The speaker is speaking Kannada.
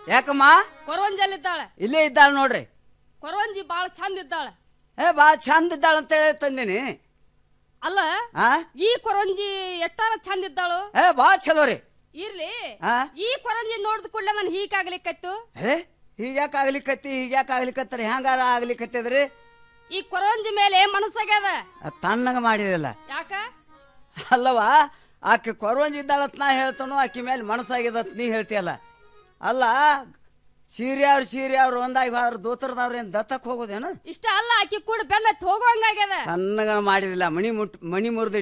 ಯಾಕಮ್ಮ ಕೊರವಂಜಲ್ಲಿದ್ದಾಳೆ ಇಲ್ಲೇ ಇದ್ದಾಳ ನೋಡ್ರಿ ಕೊರವಂಜಿ ಬಾಳ ಚಂದ ಇದ್ದಾಳೆ ಏ ಬಾ ಚಂದ ಇದ್ದಾಳ ಅಂತ ಹೇಳಿ ತಂದಿನಿ ಅಲ್ಲ ಆ ಈ ಕೊರವಂಜಿ ಎಟ್ಟಾರ ಚಂದ ಇದ್ದಾಳು ಏ ಬಾ ಚಲೋ ರೀ ಇರ್ಲಿ ಆ ಈ ಕೊರಂಜಿ ನೋಡಿದ ಕೂಡಲೇ ನನ್ ಹೀಗಾಗ್ಲಿಕ್ಕತ್ತು ಏ ಹೀಗ್ಯಾಕೆ ಆಗ್ಲಿಕತ್ತಿ ಹೀಗ್ಯಾಕೆ ಆಗ್ಲಿಕತ್ತರಿ ಹೆಂಗಾರ ಆಗ್ಲಿಕತ್ತಿದ್ರಿ ಈ ಕೊರಂಜಿ ಮೇಲೆ ಮನಸ್ಸಾಗ್ಯದ ಅದ್ ತಣ್ಣಗ ಮಾಡಿದಿಲ್ಲ ಯಾಕ ಅಲ್ಲವಾ ಆಕೆ ಕೊರವಂಜಿ ಇದ್ದಾಳತ್ ನಾ ಹೇಳ್ತಾನು ಆಕೆ ಮೇಲೆ ಮನಸ್ಸಾಗ್ಯದತ್ ನೀ ಹೇಳ್ತೀಯಲ್ಲ ಅಲ್ಲ ಸೀರೆ ಅವ್ರು ಸೀರೆ ಅವ್ರು ಒಂದಾಗಿ ಹೋದ್ರ ದೋತ್ರದವ್ರು ಏನು ದತ್ತಕ್ಕೆ ಹೋಗೋದೇನು ಇಷ್ಟ ಅಲ್ಲ ಆಕಿ ಕೂಡ ಬೆನ್ನ ಹೋಗುವಂಗಾಗ್ಯದ ತಣ್ಣಗ ಮಾಡಿದಿಲ್ಲ ಮಣಿ ಮುಟ್ ಮಣಿ ಮುರಿದು